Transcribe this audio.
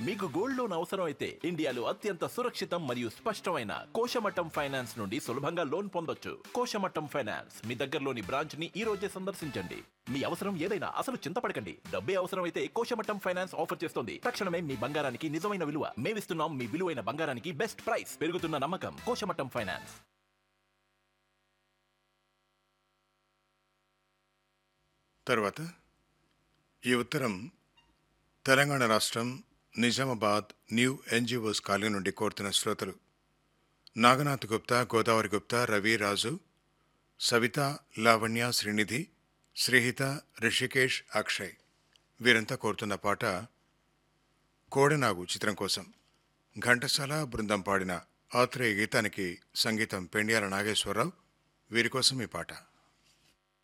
మీకు gold loan అవసరం అయితే ఇండియాలో అత్యంత సురక్షితం మరియు స్పష్టమైన కోశమట్టం ఫైనాన్స్ నుండి సులభంగా లోన్ పొందొచ్చు కోశమట్టం ఫైనాన్స్ మీ దగ్గరలోని బ్రాంచ్ ని ఈ రోజే సందర్శించండి మీ అవసరం ఏదైనా అసలు చింతపడకండి డబ్బే అవసరం అయితే కోశమట్టం ఫైనాన్స్ ఆఫర్ చేస్తుంది తక్షణమే మీ బంగారానికి నిజమైన విలువ మేమిస్తున్నాం మీ విలువైన బంగారానికి బెస్ట్ ప్రైస్ పెరుగుతున్న నమ్మకం కోశమట్టం ఫైనాన్స్ తర్వాత ఈ ఉత్తరం తెలంగాణ రాష్ట్రం నిజామాబాద్ న్యూ ఎన్జిఓస్ కాలనీ నుండి కోరుతున్న శ్రోతలు నాగనాథ్ గుప్తా గోదావరి గుప్తా రవి రాజు సవిత లావణ్య శ్రీనిధి శ్రీహిత రిషికేష్ అక్షయ్ వీరంతా కోరుతున్న పాట కోడెనాగు చిత్రం కోసం ఘంటసాల బృందం పాడిన ఆత్రేయ గీతానికి సంగీతం పెండ్యాల నాగేశ్వరరావు వీరి కోసం ఈ పాట